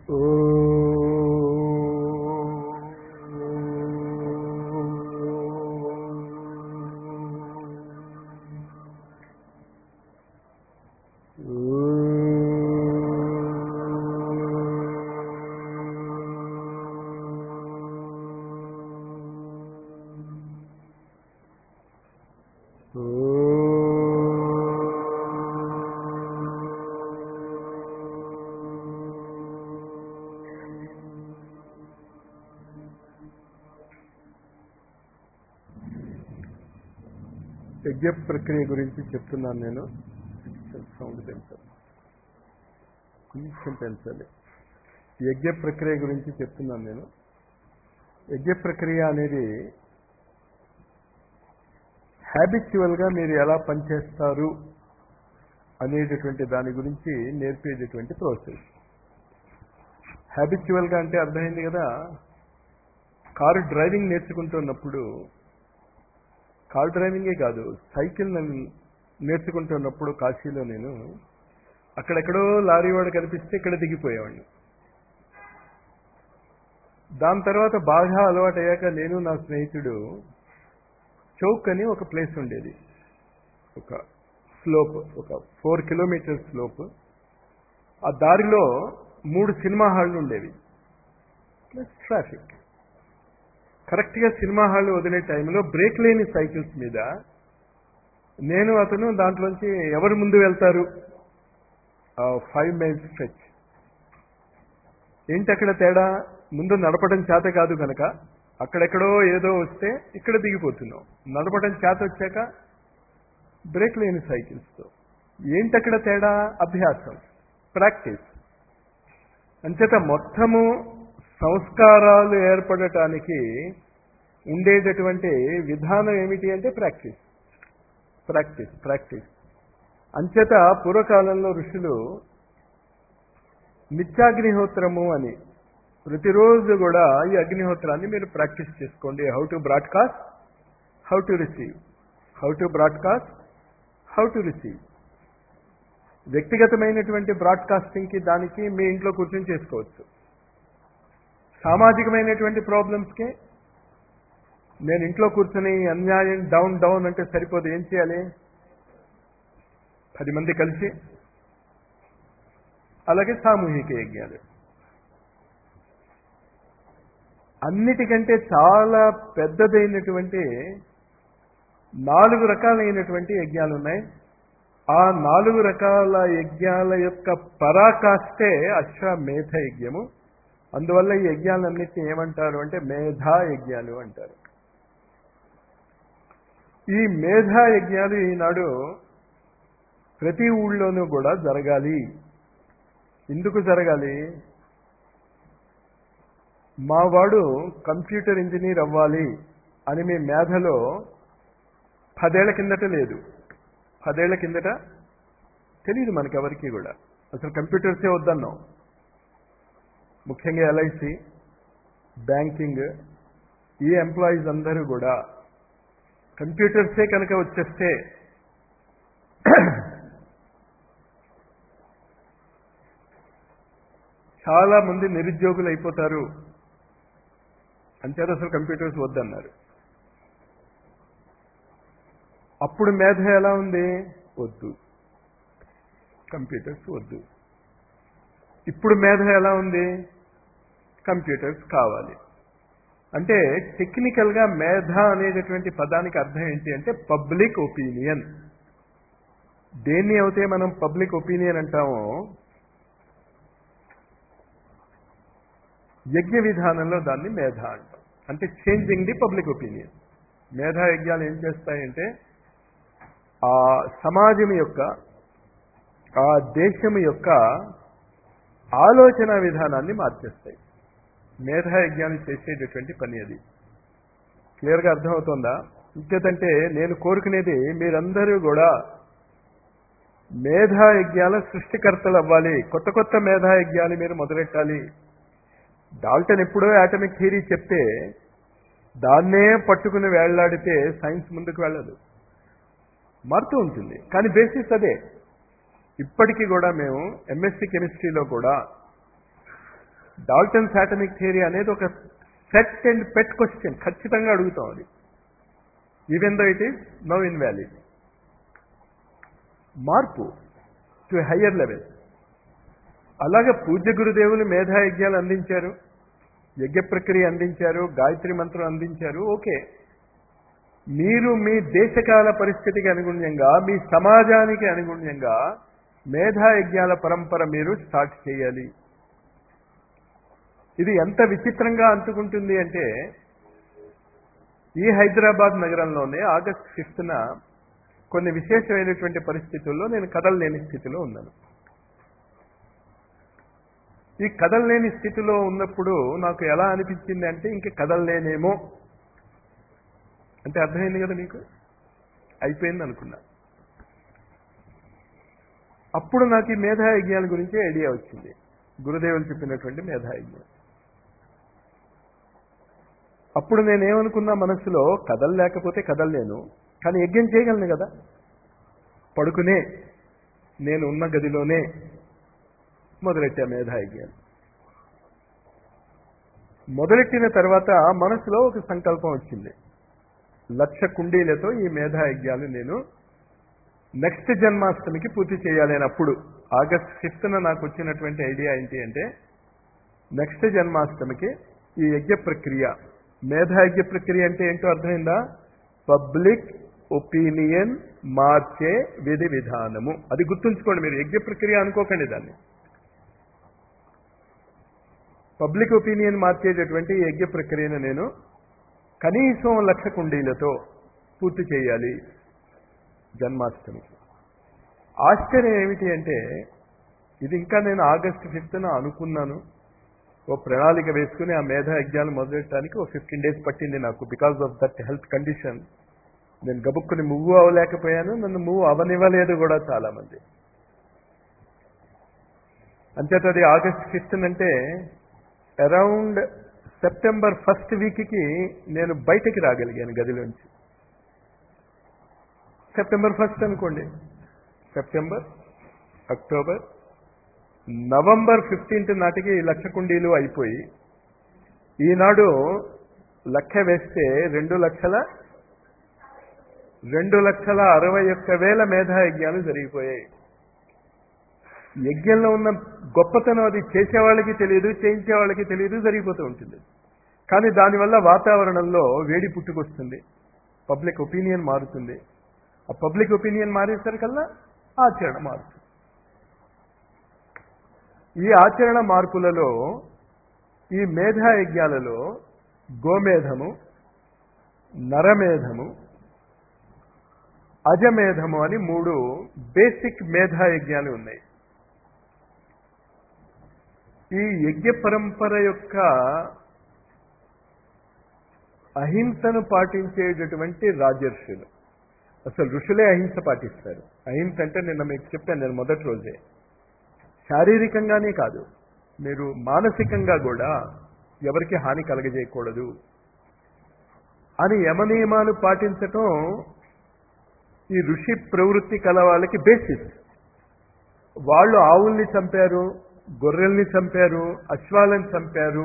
యజ్ఞ ప్రక్రియ గురించి చెప్తున్నాను నేను సౌండ్ పెంచాలి కొంచెం పెంచాలి యజ్ఞ ప్రక్రియ గురించి చెప్తున్నాను నేను యజ్ఞ ప్రక్రియ అనేది హ్యాబిచువల్గా మీరు ఎలా పనిచేస్తారు అనేటటువంటి దాని గురించి నేర్పేటటువంటి ప్రాసెస్ హ్యాబిచువల్గా అంటే అర్థమైంది కదా కారు డ్రైవింగ్ నేర్చుకుంటున్నప్పుడు కార్ డ్రైవింగే కాదు సైకిల్ నేర్చుకుంటున్నప్పుడు కాశీలో నేను అక్కడెక్కడో లారీ వాడు కనిపిస్తే ఇక్కడ దిగిపోయేవాడిని దాని తర్వాత బాగా అలవాటు అయ్యాక నేను నా స్నేహితుడు చౌక్ అని ఒక ప్లేస్ ఉండేది ఒక స్లోప్ ఒక ఫోర్ కిలోమీటర్ స్లోప్ ఆ దారిలో మూడు సినిమా హాళ్ళు ఉండేవి ప్లస్ ట్రాఫిక్ కరెక్ట్గా సినిమా హాల్ వదిలే టైంలో బ్రేక్ లేని సైకిల్స్ మీద నేను అతను దాంట్లోంచి ఎవరు ముందు వెళ్తారు ఫైవ్ మైల్స్ స్ట్రెచ్ ఏంటి అక్కడ తేడా ముందు నడపడం చేత కాదు కనుక అక్కడెక్కడో ఏదో వస్తే ఇక్కడ దిగిపోతున్నాం నడపడం చేత వచ్చాక బ్రేక్ లేని సైకిల్స్తో ఏంటి అక్కడ తేడా అభ్యాసం ప్రాక్టీస్ అంచేత మొత్తము సంస్కారాలు ఏర్పడటానికి ఉండేటటువంటి విధానం ఏమిటి అంటే ప్రాక్టీస్ ప్రాక్టీస్ ప్రాక్టీస్ అంచేత పూర్వకాలంలో ఋషులు నిత్యాగ్నిహోత్రము అని ప్రతిరోజు కూడా ఈ అగ్నిహోత్రాన్ని మీరు ప్రాక్టీస్ చేసుకోండి how to broadcast how to receive how to broadcast how to receive వ్యక్తిగతమైనటువంటి బ్రాడ్కాస్టింగ్కి దానికి మీ ఇంట్లో కూర్చొని చేసుకోవచ్చు సామాజికమైనటువంటి ప్రాబ్లమ్స్కి నేను ఇంట్లో కూర్చొని అన్యాయం డౌన్ డౌన్ అంటే సరిపోదు ఏం చేయాలి పది మంది కలిసి అలాగే సామూహిక యజ్ఞాలు అన్నిటికంటే చాలా పెద్దదైనటువంటి నాలుగు రకాలైనటువంటి యజ్ఞాలు ఉన్నాయి ఆ నాలుగు రకాల యజ్ఞాల యొక్క పరాకాష్టే అశ్వమేధ యజ్ఞము అందువల్ల ఈ యజ్ఞాలన్నిటిని ఏమంటారు అంటే మేధా యజ్ఞాలు అంటారు ఈ మేధా యజ్ఞాలు ఈనాడు ప్రతి ఊళ్ళోనూ కూడా జరగాలి ఎందుకు జరగాలి మావాడు కంప్యూటర్ ఇంజనీర్ అవ్వాలి అని మీ మేధలో పదేళ్ల కిందట లేదు పదేళ్ల కిందట తెలియదు మనకెవరికి కూడా అసలు కంప్యూటర్సే వద్దన్నాం ముఖ్యంగా ఎల్ఐసి బ్యాంకింగ్ ఈ ఎంప్లాయీస్ అందరూ కూడా కంప్యూటర్సే కనుక వచ్చేస్తే చాలా మంది నిరుద్యోగులు అయిపోతారు అంచేత అసలు కంప్యూటర్స్ వద్దన్నారు అప్పుడు మేధ ఎలా ఉంది వద్దు కంప్యూటర్స్ వద్దు ఇప్పుడు మేధ ఎలా ఉంది కంప్యూటర్స్ కావాలి అంటే టెక్నికల్గా మేధ అనేటటువంటి పదానికి అర్థం ఏంటి అంటే పబ్లిక్ ఒపీనియన్ దేన్ని అయితే మనం పబ్లిక్ ఒపీనియన్ అంటామో యజ్ఞ విధానంలో దాన్ని మేధ అంటాం అంటే చేంజింగ్ ది పబ్లిక్ ఒపీనియన్ మేధా యజ్ఞాలు ఏం చేస్తాయంటే ఆ సమాజం యొక్క ఆ దేశం యొక్క ఆలోచన విధానాన్ని మార్చేస్తాయి మేధా యజ్ఞాన్ని చేసేటటువంటి పని అది క్లియర్గా అర్థమవుతుందా ఇంకేతంటే నేను కోరుకునేది మీరందరూ కూడా మేధా యజ్ఞాల సృష్టికర్తలు అవ్వాలి కొత్త కొత్త మేధా యజ్ఞాలు మీరు మొదలెట్టాలి డాల్టన్ ఎప్పుడో యాటమిక్ థియరీ చెప్తే దాన్నే పట్టుకుని వేళ్లాడితే సైన్స్ ముందుకు వెళ్ళదు మారుతూ ఉంటుంది కానీ బేసిస్ అదే ఇప్పటికీ కూడా మేము ఎంఎస్సి కెమిస్ట్రీలో కూడా డాల్టన్ సాటమిక్ థియరీ అనేది ఒక సెట్ అండ్ పెట్ క్వశ్చన్ ఖచ్చితంగా అడుగుతాం అది even though it is no invalid మార్పు టు హయ్యర్ లెవెల్ అలాగే పూజ్య గురుదేవులు మేధాయజ్ఞాలు అందించారు యజ్ఞ ప్రక్రియ అందించారు గాయత్రి మంత్రం అందించారు ఓకే మీరు మీ దేశకాల పరిస్థితికి అనుగుణ్యంగా మీ సమాజానికి అనుగుణ్యంగా మేధాయజ్ఞాల పరంపర మీరు స్టార్ట్ చేయాలి ఇది ఎంత విచిత్రంగా అంటుకుంటుంది అంటే ఈ హైదరాబాద్ నగరంలోనే ఆగస్ట్ ఫిఫ్త్న కొన్ని విశేషమైనటువంటి పరిస్థితుల్లో నేను కదలలేని స్థితిలో ఉన్నాను ఈ కదలలేని స్థితిలో ఉన్నప్పుడు నాకు ఎలా అనిపించింది అంటే ఇంక కదలలేనేమో అంటే అర్థమైంది కదా మీకు అయిపోయింది అనుకున్నా అప్పుడు నాకు ఈ మేధాయజ్ఞాల గురించి ఐడియా వచ్చింది గురుదేవులు చెప్పినటువంటి మేధాయజ్ఞం అప్పుడు నేనేమనుకున్నా మనసులో కదలలేకపోతే కదలలేను కానీ యజ్ఞం చేయగలను కదా పడుకునే నేను ఉన్న గదిలోనే మొదలెట్టా మేధాయజ్ఞం మొదలెట్టిన తర్వాత మనసులో ఒక సంకల్పం వచ్చింది లక్ష కుండీలతో ఈ మేధాయజ్ఞాలు నేను నెక్స్ట్ జన్మాష్టమికి పూర్తి చేయాలి అని అప్పుడు ఆగస్ట్ ఫిఫ్త్న నాకు వచ్చినటువంటి ఐడియా ఏంటి అంటే నెక్స్ట్ జన్మాష్టమికి ఈ యజ్ఞ ప్రక్రియ మేధాయజ్ఞ ప్రక్రియ అంటే ఏంటో అర్థమైందా పబ్లిక్ ఒపీనియన్ మార్చే విధి విధానము అది గుర్తుంచుకోండి మీరు యజ్ఞ ప్రక్రియ అనుకోకండి దాన్ని పబ్లిక్ ఒపీనియన్ మార్చేటటువంటి ఈ యజ్ఞ ప్రక్రియను నేను కనీసం లక్ష కుండీలతో పూర్తి చేయాలి జన్మాష్టమికి ఆశ్చర్యం ఏమిటి అంటే ఇది ఇంకా నేను ఆగస్టు ఫిఫ్త్న అనుకున్నాను ఓ ప్రణాళిక వేసుకుని ఆ మేధా యజ్ఞాలు మొదలెట్టడానికి ఓ ఫిఫ్టీన్ డేస్ పట్టింది నాకు because of that health condition నేను గబుక్కుని మూవ్ అవ్వలేకపోయాను నన్ను మూవ్ అవనివ్వలేదు కూడా చాలా మంది అంతేత అది ఆగస్ట్ ఫిఫ్త్ అంటే అరౌండ్ సెప్టెంబర్ ఫస్ట్ వీక్కి నేను బయటికి రాగలిగాను గదిలోంచి సెప్టెంబర్ ఫస్ట్ అనుకోండి సెప్టెంబర్ అక్టోబర్ నవంబర్ ఫిఫ్టీన్త్ నాటికి లక్ష కుండీలు అయిపోయి ఈనాడు లెక్క వేస్తే రెండు లక్షల రెండు లక్షల అరవై ఒక్క వేల మేధాయజ్ఞాలు జరిగిపోయాయి యజ్ఞంలో ఉన్న గొప్పతనం అది చేసేవాళ్ళకి తెలియదు చేయించే వాళ్ళకి తెలియదు జరిగిపోతూ ఉంటుంది కానీ దానివల్ల వాతావరణంలో వేడి పుట్టుకొస్తుంది పబ్లిక్ ఒపీనియన్ మారుతుంది ఆ పబ్లిక్ ఒపీనియన్ మారేసరికల్లా ఆచరణ మారుతుంది ఈ ఆచరణ మార్పులలో ఈ మేధాయజ్ఞాలలో గోమేధము నరమేధము అజమేధము అని మూడు బేసిక్ మేధాయజ్ఞాలు ఉన్నాయి ఈ యజ్ఞ పరంపర యొక్క అహింసను పాటించేటటువంటి రాజర్షులు అసలు ఋషులే అహింస పాటిస్తారు అహింస అంటే నిన్న మీకు చెప్పాను నేను మొదటి రోజే శారీరకంగానే కాదు మీరు మానసికంగా కూడా ఎవరికి హాని కలగజేయకూడదు అని యమనియమాలు పాటించటం ఈ ఋషి ప్రవృత్తి కల వాళ్ళకి బేసిస్ వాళ్ళు ఆవుల్ని చంపారు గొర్రెల్ని చంపారు అశ్వాలను చంపారు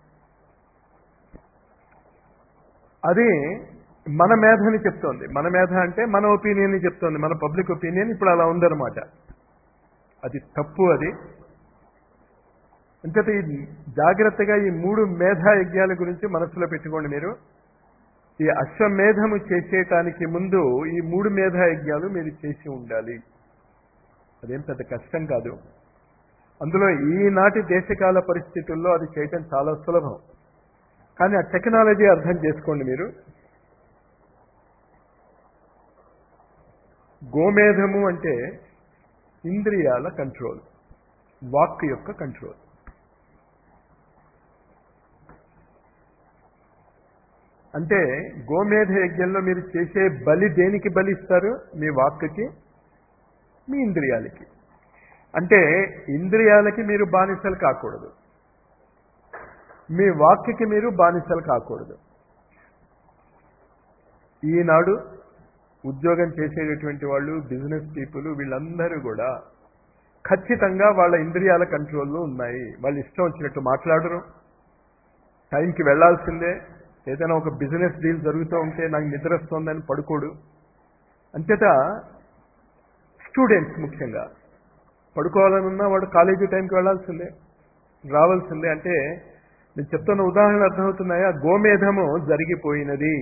అది మన మేధని చెప్తోంది మన మేధ అంటే మన ఒపీనియన్ చెప్తోంది మన పబ్లిక్ ఒపీనియన్ ఇప్పుడు అలా ఉందన్నమాట అది తప్పు అది అంచేత ఈ జాగ్రత్తగా ఈ మూడు మేధా యజ్ఞాల గురించి మనసులో పెట్టుకోండి మీరు ఈ అశ్వమేధము చేసేయటానికి ముందు ఈ మూడు మేధా యజ్ఞాలు మీరు చేసి ఉండాలి అదేం పెద్ద కష్టం కాదు అందులో ఈనాటి దేశకాల పరిస్థితుల్లో అది చేయటం చాలా సులభం కానీ ఆ టెక్నాలజీ అర్థం చేసుకోండి మీరు గోమేధము అంటే ఇంద్రియాల కంట్రోల్ వాక్ యొక్క కంట్రోల్ అంటే గోమేధ యజ్ఞంలో మీరు చేసే బలి దేనికి బలిస్తారు మీ వాక్కి మీ ఇంద్రియాలకి అంటే ఇంద్రియాలకి మీరు బానిసలు కాకూడదు మీ వాక్కి మీరు బానిసలు కాకూడదు ఈనాడు ఉద్యోగం చేసేటటువంటి వాళ్ళు బిజినెస్ పీపుల్ వీళ్ళందరూ కూడా ఖచ్చితంగా వాళ్ళ ఇంద్రియాల కంట్రోల్లో ఉన్నాయి వాళ్ళు ఇష్టం వచ్చినట్టు మాట్లాడరు టైంకి వెళ్లాల్సిందే ఏదైనా ఒక బిజినెస్ డీల్ జరుగుతూ ఉంటే నాకు నిద్ర వస్తుందని పడుకోడు అంతేత స్టూడెంట్స్ ముఖ్యంగా పడుకోవాలనున్నా వాడు కాలేజీ టైంకి వెళ్లాల్సిందే రావాల్సిందే అంటే నేను చెప్తున్న ఉదాహరణ అర్థమవుతున్నాయా గోమేధము జరిగిపోయినది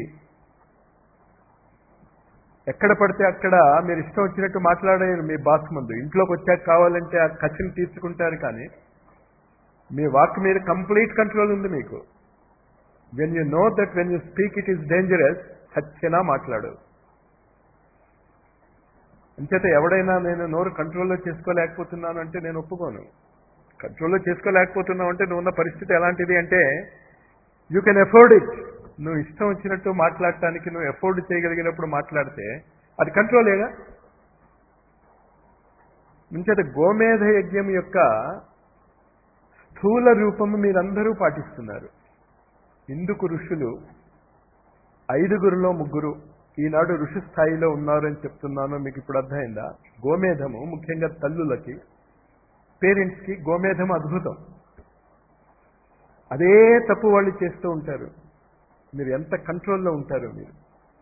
ఎక్కడ పడితే అక్కడ మీరు ఇష్టం వచ్చినట్టు మాట్లాడారు మీ బాస్ ముందు ఇంట్లోకి వచ్చాక కావాలంటే ఆ ఖర్చుని తీర్చుకుంటారు కానీ మీ వాక్ మీద కంప్లీట్ కంట్రోల్ ఉంది మీకు when you know that when you speak it is dangerous సచ్చినా మాట్లాడు అంచేత ఎవడైనా నేను నోరు కంట్రోల్లో చేసుకోలేకపోతున్నాను అంటే నేను ఒప్పుకోను కంట్రోల్లో చేసుకోలేకపోతున్నావు అంటే నువ్వు ఉన్న పరిస్థితి ఎలాంటిది అంటే యూ కెన్ ఎఫోర్డ్ ఇట్ నువ్వు ఇష్టం వచ్చినట్టు మాట్లాడటానికి నువ్వు ఎఫోర్డ్ చేయగలిగినప్పుడు మాట్లాడితే అది కంట్రోలేగా ముంచేత గోమేధ యజ్ఞం యొక్క స్థూల రూపము మీరందరూ పాటిస్తున్నారు ఇందుకు ఋషులు ఐదుగురులో ముగ్గురు ఈనాడు ఋషి స్థాయిలో ఉన్నారు అని చెప్తున్నాను మీకు ఇప్పుడు అర్థమైందా గోమేధము ముఖ్యంగా తల్లులకి పేరెంట్స్కి గోమేధం అద్భుతం అదే తప్పు వాళ్ళు చేస్తూ ఉంటారు మీరు ఎంత కంట్రోల్లో ఉంటారు మీరు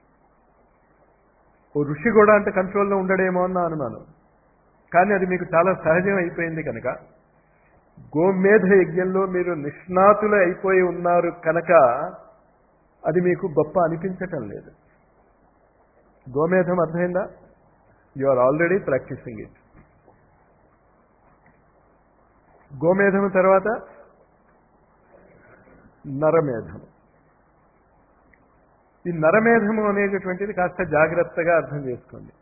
ఓ ఋషి కూడా అంత కంట్రోల్లో ఉండడేమో అన్న అనుమానం కానీ అది మీకు చాలా సహజం అయిపోయింది కనుక గోమేధ యజ్ఞంలో మీరు నిష్ణాతులు అయిపోయి ఉన్నారు కనుక అది మీకు గొప్ప అనిపించటం లేదు గోమేధం అర్థమైందా you are already practising it గోమేధము తర్వాత నరమేధము ఈ నరమేధము అనేటటువంటిది కాస్త జాగ్రత్తగా అర్థం చేసుకోండి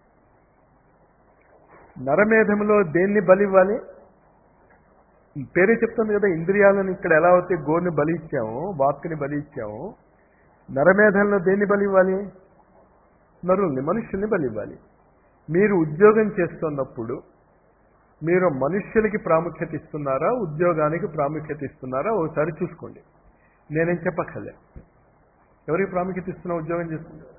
నరమేధములో దేన్ని బలివ్వాలి పేరే చెప్తుంది కదా ఇంద్రియాలను ఇక్కడ ఎలా అయితే గోని బలి ఇచ్చాము వాక్కుని బలి ఇచ్చాము నరమేధంలో దేన్ని బలి ఇవ్వాలి నరుల్ని మనుష్యుల్ని బలి ఇవ్వాలి మీరు ఉద్యోగం చేస్తున్నప్పుడు మీరు మనుష్యులకి ప్రాముఖ్యత ఇస్తున్నారా ఉద్యోగానికి ప్రాముఖ్యత ఇస్తున్నారా ఒకసారి చూసుకోండి నేనేం చెప్పక్కర్లే ఎవరికి ప్రాముఖ్యత ఇస్తున్నా ఉద్యోగం చేస్తున్నారు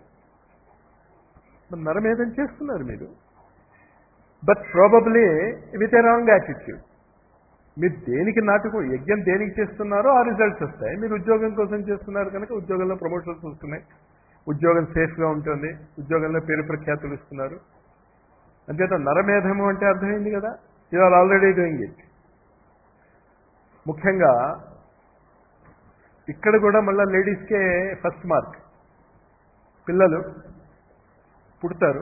మరి నరమేధం చేస్తున్నారు మీరు but probably with a wrong attitude మీరు దేనికి నాటుకు యజ్ఞం దేనికి చేస్తున్నారో ఆ రిజల్ట్స్ వస్తాయి మీరు ఉద్యోగం కోసం చేస్తున్నారు కనుక ఉద్యోగంలో ప్రమోషన్స్ వస్తున్నాయి ఉద్యోగం సేఫ్గా ఉంటుంది ఉద్యోగంలో పేరు ప్రఖ్యాతులు ఇస్తున్నారు అంతేత నరమేధము అంటే అర్థమైంది కదా you are already doing it ముఖ్యంగా ఇక్కడ కూడా మళ్ళీ లేడీస్కే ఫస్ట్ మార్క్ పిల్లలు పుడతారు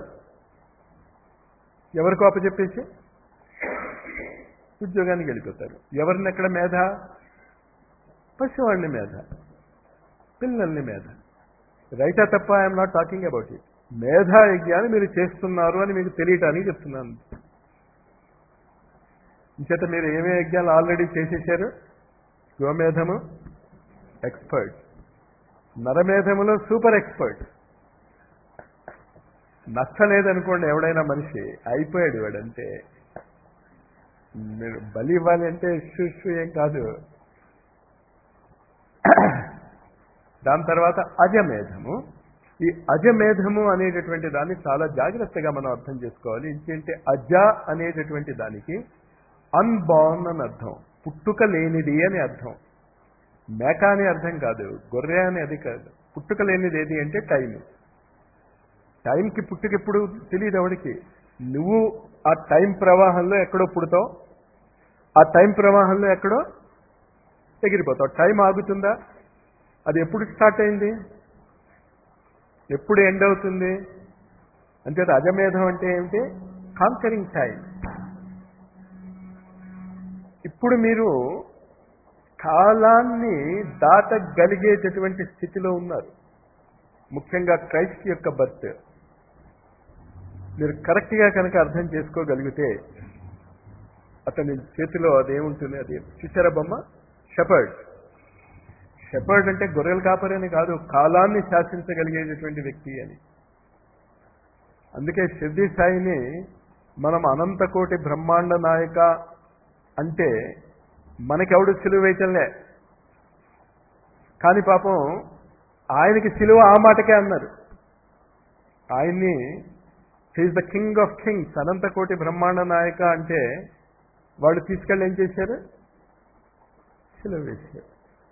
ఎవరికో అప్పచెప్పేసి ఉద్యోగానికి వెళ్ళిపోతారు ఎవరిని ఎక్కడ మేధ పసివాడిని మేధ పిల్లల్ని మేధ రైటా తప్ప I'm not talking about it మేధా యజ్ఞాన్ని మీరు చేస్తున్నారు అని మీకు తెలియటానికి చెప్తున్నాను ఇంచేత మీరు ఏమేమి యజ్ఞాలు ఆల్రెడీ చేసేసారు గోమేధము ఎక్స్పర్ట్ నరమేధములో సూపర్ ఎక్స్పర్ట్ నచ్చలేదనుకోండి ఎవడైనా మనిషి అయిపోయాడు వాడంటే మీరు బలి ఇవ్వాలి అంటే షూ ఏం కాదు దాని తర్వాత అజమేధము ఈ అజమేధము అనేటటువంటి దాన్ని చాలా జాగ్రత్తగా మనం అర్థం చేసుకోవాలి ఏంటంటే అజ అనేటటువంటి దానికి అన్బార్న్ అని అర్థం పుట్టుక లేనిది అని అర్థం మేక అని అర్థం కాదు గొర్రె అని అది కాదు పుట్టుక లేనిది ఏది అంటే టైం టైంకి పుట్టుక ఎప్పుడు తెలియదు ఎవడికి నువ్వు ఆ టైం ప్రవాహంలో ఎక్కడో పుడతావు ఆ టైం ప్రవాహంలో ఎక్కడో ఎగిరిపోతావు టైం ఆగుతుందా అది ఎప్పుడు స్టార్ట్ అయింది ఎప్పుడు ఎండ్ అవుతుంది అంతే అజమేధం అంటే ఏమిటి కాంకరింగ్ టైం ఇప్పుడు మీరు కాలాన్ని దాటగలిగేటటువంటి స్థితిలో ఉన్నారు ముఖ్యంగా క్రైస్ట్ యొక్క బర్త్ మీరు కరెక్ట్గా కనుక అర్థం చేసుకోగలిగితే అతని చేతిలో అదేముంటుంది అది చూసారా బొమ్మ షెపర్డ్ షెపర్డ్ అంటే గొర్రెలు కాపరని కాదు కాలాన్ని శాసించగలిగేటటువంటి వ్యక్తి అని అందుకే షిర్ది సాయిని మనం అనంతకోటి బ్రహ్మాండ నాయక అంటే మనకెవడు సిలువ వేయటంలే కానీ పాపం ఆయనకి సిలువ ఆ మాటకే అన్నారు ఆయన్ని he is the king of kings అనంతకోటి బ్రహ్మాండ నాయక అంటే వాళ్ళు తీసుకెళ్ళి ఏం చేశారు శిల వేశారు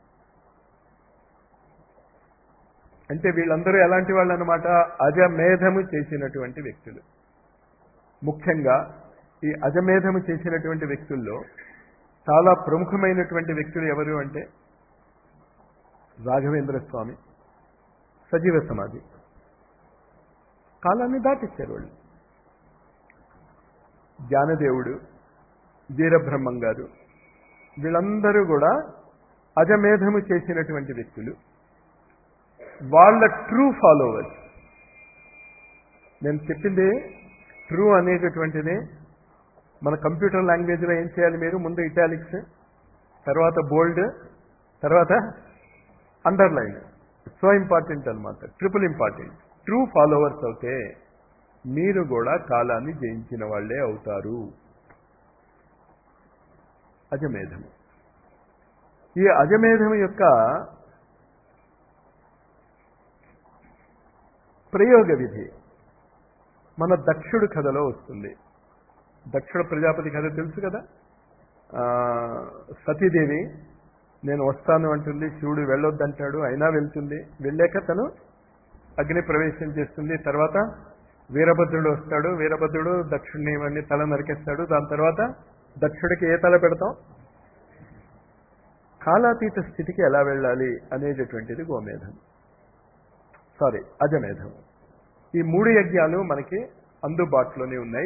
అంటే వీళ్ళందరూ ఎలాంటి వాళ్ళు అనమాట అజమేధము చేసినటువంటి వ్యక్తులు ముఖ్యంగా ఈ అజమేధము చేసినటువంటి వ్యక్తుల్లో చాలా ప్రముఖమైనటువంటి వ్యక్తులు ఎవరు అంటే రాఘవేంద్ర స్వామి సజీవ సమాధి కాలాన్ని దాటిచ్చారు వాళ్ళు జ్ఞానదేవుడు వీరబ్రహ్మం గారు వీళ్ళందరూ కూడా అజమేధము చేసినటువంటి వ్యక్తులు వాళ్ళ ట్రూ ఫాలోవర్స్ నేను చెప్పింది ట్రూ అనేటటువంటిది మన కంప్యూటర్ లాంగ్వేజ్లో ఏం చేయాలి మీరు ముందు ఇటాలిక్స్ తర్వాత బోల్డ్ తర్వాత అండర్లైన్ సో ఇంపార్టెంట్ అనమాట ట్రిపుల్ ఇంపార్టెంట్ ట్రూ ఫాలోవర్స్ అవుతే మీరు కూడా కాలాన్ని జయించిన వాళ్లే అవుతారు అజమేధము ఈ అజమేధం యొక్క ప్రయోగ విధి మన దక్షుడు కథలో వస్తుంది దక్షిణ ప్రజాపతి కథ తెలుసు కదా సతీదేవి నేను వస్తాను అంటుంది శివుడు వెళ్ళొద్దంటాడు అయినా వెళ్తుంది వెళ్ళాక తను అగ్ని ప్రవేశం చేస్తుంది తర్వాత వీరభద్రుడు వస్తాడు వీరభద్రుడు దక్షుడిని ఇవన్నీ తల నరికేస్తాడు దాని తర్వాత దక్షుడికి ఏ తల పెడతాం కాలాతీత స్థితికి ఎలా వెళ్ళాలి అనేటటువంటిది గోమేధం సారీ అజమేధం ఈ మూడు యజ్ఞాలు మనకి అందుబాటులోనే ఉన్నాయి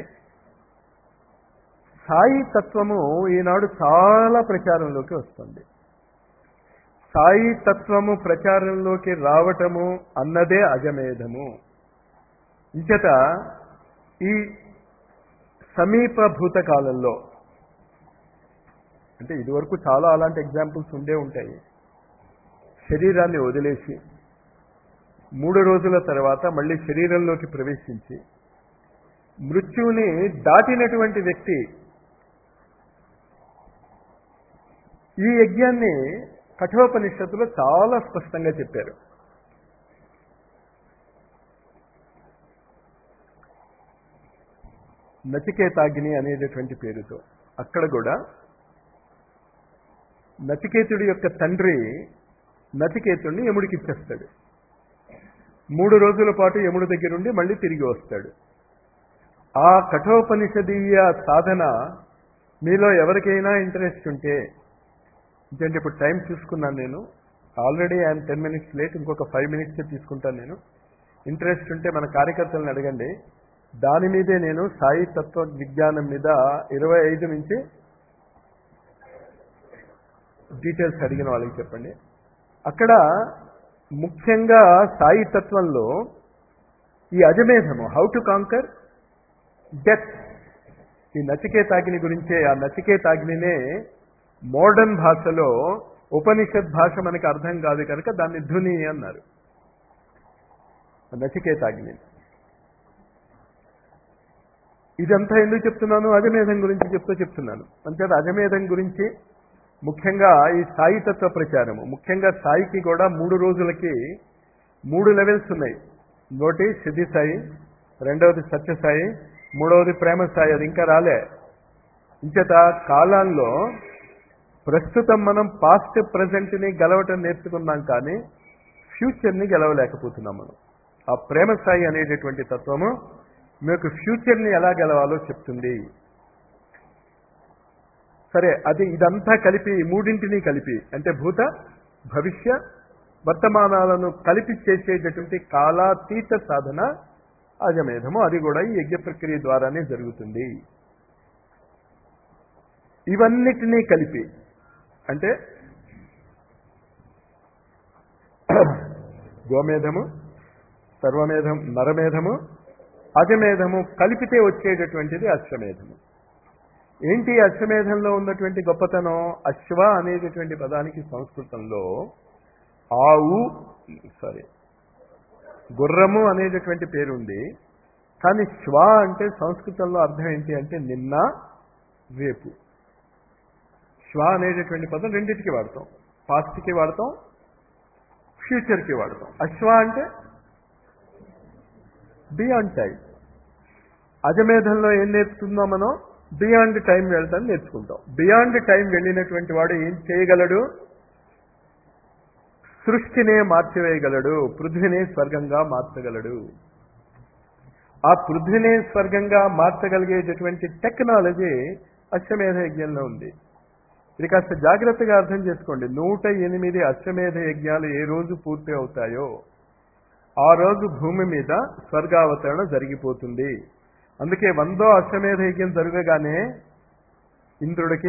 సాయి తత్వము ఈనాడు చాలా ప్రచారంలోకి వస్తుంది సాయి తత్వము ప్రచారంలోకి రావటము అన్నదే అజమేధము ఇంచట ఈ సమీప భూతకాలంలో అంటే ఇదివరకు చాలా అలాంటి ఎగ్జాంపుల్స్ ఉండే ఉంటాయి శరీరాన్ని వదిలేసి మూడు రోజుల తర్వాత మళ్ళీ శరీరంలోకి ప్రవేశించి మృత్యువుని దాటినటువంటి వ్యక్తి ఈ యజ్ఞాన్ని కఠోపనిషత్తులో చాలా స్పష్టంగా చెప్పారు నచికేతాగ్ని అనేటటువంటి పేరుతో అక్కడ కూడా నచికేతుడి యొక్క తండ్రి నచికేతుడిని యముడికి ఇచ్చేస్తాడు మూడు రోజుల పాటు యముడి దగ్గరుండి మళ్ళీ తిరిగి వస్తాడు ఆ కఠోపనిషదీయ సాధన మీలో ఎవరికైనా ఇంట్రెస్ట్ ఉంటే ఎందుకంటే ఇప్పుడు టైం చూసుకున్నాను నేను already I'm ten minutes late ఇంకొక ఫైవ్ మినిట్స్ తీసుకుంటాను నేను ఇంట్రెస్ట్ ఉంటే మన కార్యకర్తలను అడగండి దాని మీదే నేను సాయి తత్వ విజ్ఞానం మీద ఇరవై ఐదు నుంచి డీటెయిల్స్ అడిగిన వాళ్ళకి చెప్పండి అక్కడ ముఖ్యంగా సాయి తత్వంలో ఈ అజమేధము హౌ టు కాంకర్ డెత్ ఈ నచికేతాగ్ని గురించే ఆ నచికేతాగ్నినే మోడర్న్ భాషలో ఉపనిషత్ భాష మనకి అర్థం కాదు కనుక దాన్ని ధుని అన్నారు నచికేతాగ్ని ఇదంతా ఎందుకు చెప్తున్నాను అజమేధం గురించి చెప్తూ చెప్తున్నాను అంతేత అజమేధం గురించి ముఖ్యంగా ఈ సాయి తత్వ ప్రచారము ముఖ్యంగా సాయికి కూడా మూడు రోజులకి మూడు లెవెల్స్ ఉన్నాయి నోటి సిద్ధి సాయి రెండవది సత్యసాయి మూడవది ప్రేమ సాయి అది ఇంకా రాలే ఇంచేత కాలాల్లో ప్రస్తుతం మనం పాస్ట్ ప్రజెంట్ని గెలవటం నేర్చుకున్నాం కానీ ఫ్యూచర్ని గెలవలేకపోతున్నాం మనం ఆ ప్రేమ స్థాయి అనేటటువంటి తత్వము మీకు ఫ్యూచర్ని ఎలా గెలవాలో చెప్తుంది సరే అది ఇదంతా కలిపి మూడింటిని కలిపి అంటే భూత భవిష్య వర్తమానాలను కలిపి చేసేటటువంటి కాలాతీత సాధన అజమేధము అది కూడా ఈ యజ్ఞ ప్రక్రియ ద్వారానే జరుగుతుంది ఇవన్నిటినీ కలిపి అంటే గోమేధము సర్వమేధం నరమేధము అజమేధము కలిపితే వచ్చేటటువంటిది అశ్వమేధము ఏంటి అశ్వమేధంలో ఉన్నటువంటి గొప్పతనం అశ్వ అనేటటువంటి పదానికి సంస్కృతంలో ఆవు సారీ గుర్రము అనేటటువంటి పేరుంది కానీ శ్వ అంటే సంస్కృతంలో అర్థం ఏంటి అంటే నిన్న రేపు శ్వ అనేటటువంటి పదం రెండింటికి వాడతాం పాస్ట్కి వాడతాం ఫ్యూచర్కి వాడతాం అశ్వ అంటే బియాండ్ టైం అజమేధంలో ఏం నేర్చుకుందాం మనం బియాండ్ టైం వెళ్తాం నేర్చుకుంటాం బియాండ్ టైం వెళ్ళినటువంటి వాడు ఏం చేయగలడు సృష్టినే మార్చివేయగలడు పృథ్వీనే స్వర్గంగా మార్చగలడు ఆ పృథ్వీనే స్వర్గంగా మార్చగలిగేటటువంటి టెక్నాలజీ అశ్వమేధ యజ్ఞంలో ఉంది ఇది కాస్త జాగ్రత్తగా అర్థం చేసుకోండి నూట ఎనిమిది అశ్వమేధ యజ్ఞాలు ఏ రోజు పూర్తి అవుతాయో ఆ రోజు భూమి మీద స్వర్గావతరణ జరిగిపోతుంది అందుకే వందో అశ్వమేధ యజ్ఞం జరగగానే ఇంద్రుడికి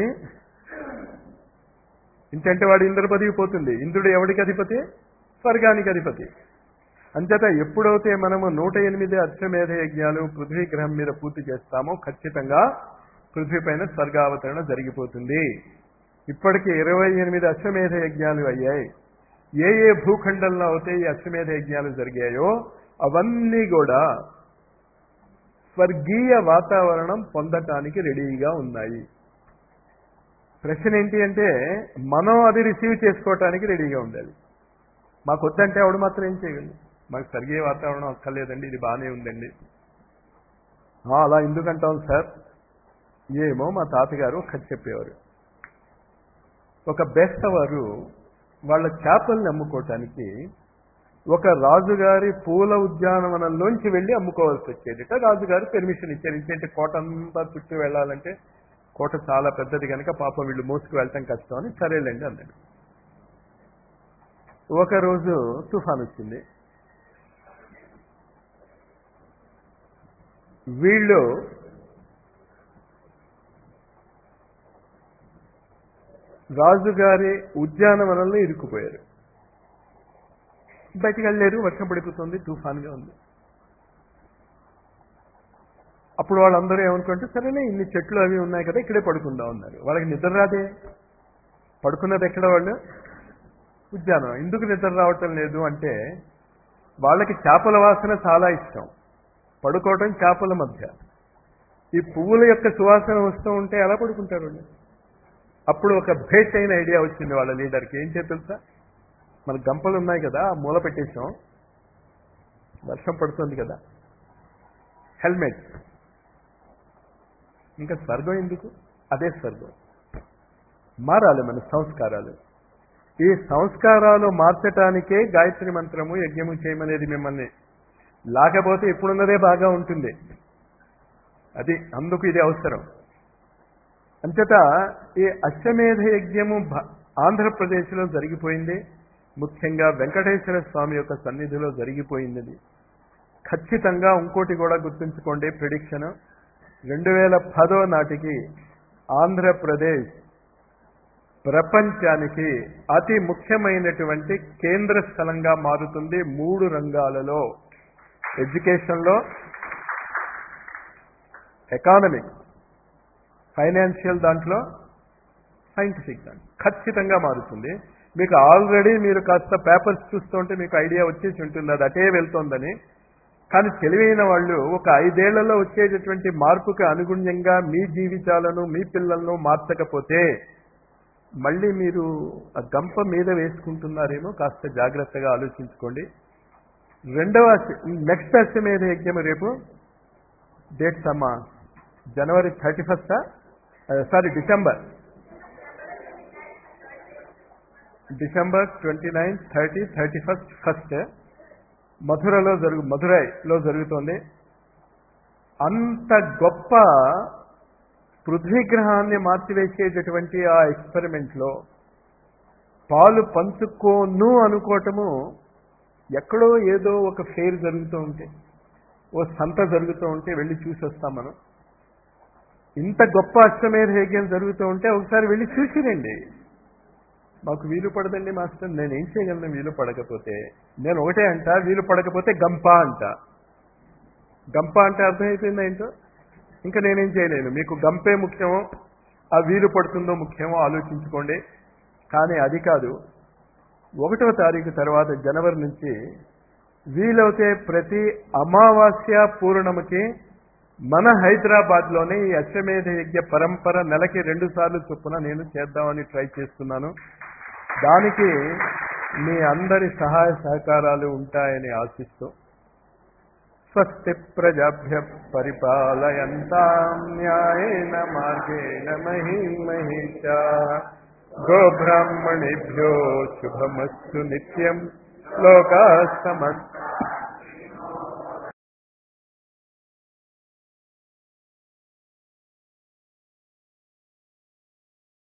ఇంకంటే వాడు ఇంద్ర పదవి పోతుంది ఇంద్రుడు ఎవడికి అధిపతి స్వర్గానికి అధిపతి అంచేత ఎప్పుడైతే మనము నూట ఎనిమిది అశ్వమేధ యజ్ఞాలు పృథ్వీ గ్రహం మీద పూర్తి చేస్తామో ఖచ్చితంగా పృథ్వీ పైన స్వర్గావతరణ జరిగిపోతుంది ఇప్పటికి ఇరవై ఎనిమిది అశ్వమేధ యజ్ఞాలు అయ్యాయి ఏ ఏ భూఖండంలో అయితే ఈ అశ్వమేధ యజ్ఞాలు జరిగాయో అవన్నీ కూడా స్వర్గీయ వాతావరణం పొందటానికి రెడీగా ఉన్నాయి ప్రశ్న ఏంటి అంటే మనం అది రిసీవ్ చేసుకోవటానికి రెడీగా ఉండాలి మాకు వద్దంటే ఆవిడ మాత్రం ఏం చేయగలదు మాకు స్వర్గీయ వాతావరణం అక్కర్లేదండి ఇది బాగానే ఉందండి "ఆ, అలా ఎందుకంటాం సార్ ఏమో మా తాతగారు కథ చెప్పేవారు ఒక బెస్తవారు వాళ్ళ చేపల్ని అమ్ముకోవటానికి ఒక రాజుగారి పూల ఉద్యానవనంలోంచి వెళ్ళి అమ్ముకోవాల్సి వచ్చేదిట రాజుగారు పెర్మిషన్ ఇచ్చారు ఇచ్చేంటి కోట అంతా చుట్టూ వెళ్ళాలంటే కోట చాలా పెద్దది కనుక పాపం వీళ్ళు మోసుకు వెళ్ళటం కష్టం అని సరేలేండి అన్నాడు ఒకరోజు తుఫాన్ వచ్చింది వీళ్ళు రాజుగారి ఉద్యానవనంలో ఇరుక్కుపోయారు బయటికి వెళ్ళలేరు వర్షం పడిపోతుంది తుఫాన్గా ఉంది అప్పుడు వాళ్ళందరూ ఏమనుకుంటే సరేనే ఇన్ని చెట్లు అవి ఉన్నాయి కదా ఇక్కడే పడుకుందాం ఉన్నారు వాళ్ళకి నిద్ర రాదే పడుకున్నది ఎక్కడ వాళ్ళు ఉద్యానం ఎందుకు నిద్ర రావటం లేదు అంటే వాళ్ళకి చేపల వాసన చాలా ఇష్టం పడుకోవటం చేపల మధ్య ఈ పువ్వుల యొక్క సువాసన వస్తూ ఉంటే ఎలా పడుకుంటారు వాళ్ళు అప్పుడు ఒక భేష్ అయిన ఐడియా వచ్చింది వాళ్ళ లీడర్కి ఏం చేయ తెలుసా మన గంపలు ఉన్నాయి కదా ఆ మూల పెట్టేసాం వర్షం పడుతుంది కదా హెల్మెట్ ఇంకా స్వర్గం ఎందుకు అదే స్వర్గం మారాలి మన సంస్కారాలు ఈ సంస్కారాలు మార్చటానికే గాయత్రి మంత్రము యజ్ఞము చేయమనేది మిమ్మల్ని లేకపోతే ఇప్పుడున్నదే బాగా ఉంటుంది అది అందుకు ఇది అవసరం అంతట ఈ అశ్వమేధ యజ్ఞము భ- ఆంధ్రప్రదేశ్లో జరిగిపోయింది ముఖ్యంగా వెంకటేశ్వర స్వామి యొక్క సన్నిధిలో జరిగిపోయింది అది. ఖచ్చితంగా ఇంకోటి కూడా గుర్తుంచుకోండి ప్రిడిక్షన్ రెండు వేల పదో నాటికి ఆంధ్రప్రదేశ్ ప్రపంచానికి అతి ముఖ్యమైనటువంటి కేంద్ర స్థలంగా మారుతుంది మూడు రంగాలలో ఎడ్యుకేషన్లో ఎకానమిక్ ఫైనాన్షియల్ దాంట్లో సైంటిఫిక్ దాంట్లో ఖచ్చితంగా మారుతుంది మీకు ఆల్రెడీ మీరు కాస్త పేపర్స్ చూస్తుంటే మీకు ఐడియా వచ్చేసి ఉంటుంది అది అటే వెళ్తోందని కానీ తెలివైన వాళ్ళు ఒక ఐదేళ్లలో వచ్చేటటువంటి మార్పుకి అనుగుణ్యంగా మీ జీవితాలను మీ పిల్లలను మార్చకపోతే మళ్ళీ మీరు ఆ గంప మీద వేసుకుంటున్నారేమో కాస్త జాగ్రత్తగా ఆలోచించుకోండి రెండవ నెక్స్ట్ అశ్వమేధ యజ్ఞం రేపు డేట్స్ అమ్మా జనవరి థర్టీ ఫస్టా sorry December December twenty nine thirty thirty first first మధురలో జరుగు మధురైలో జరుగుతోంది అంత గొప్ప పృథ్వీ గ్రహాన్ని మార్చివేసేటటువంటి ఆ ఎక్స్పెరిమెంట్లో పాలు పంచుకోను అనుకోవటము ఎక్కడో ఏదో ఒక ఫెయిర్ జరుగుతూ ఉంటే ఓ సంత జరుగుతూ ఉంటే వెళ్ళి చూసి వస్తాం మనం ఇంత గొప్ప అశ్వమేధ యజ్ఞం జరుగుతూ ఉంటే ఒకసారి వెళ్ళి చూసిరండి మాకు వీలు పడదండి మాస్టర్ నేను ఏం చేయగలను వీలు పడకపోతే నేను ఒకటే అంట వీలు పడకపోతే గంప అంట గంప అంటే అర్థమైపోయిందా ఏంటో ఇంకా నేనేం చేయలేను మీకు గంపే ముఖ్యమో ఆ వీలు పడుతుందో ముఖ్యమో ఆలోచించుకోండి కానీ అది కాదు ఒకటవ తారీఖు తర్వాత జనవరి నుంచి వీలవుతే ప్రతి అమావాస్య పూర్ణమికి మన హైదరాబాద్లోనే ఈ అశ్వమేధ యజ్ఞ పరంపర నెలకి రెండు సార్లు చొప్పున నేను చేద్దామని ట్రై చేస్తున్నాను దానికి మీ అందరి సహాయ సహకారాలు ఉంటాయని ఆశిస్తూ స్వస్తి ప్రజాభ్య పరిపాలయంతాం న్యాయేన మార్గేణ మహీ మహిషా గోబ్రాహ్మణేభ్యో శుభమస్తు నిత్యం లోకా సమస్త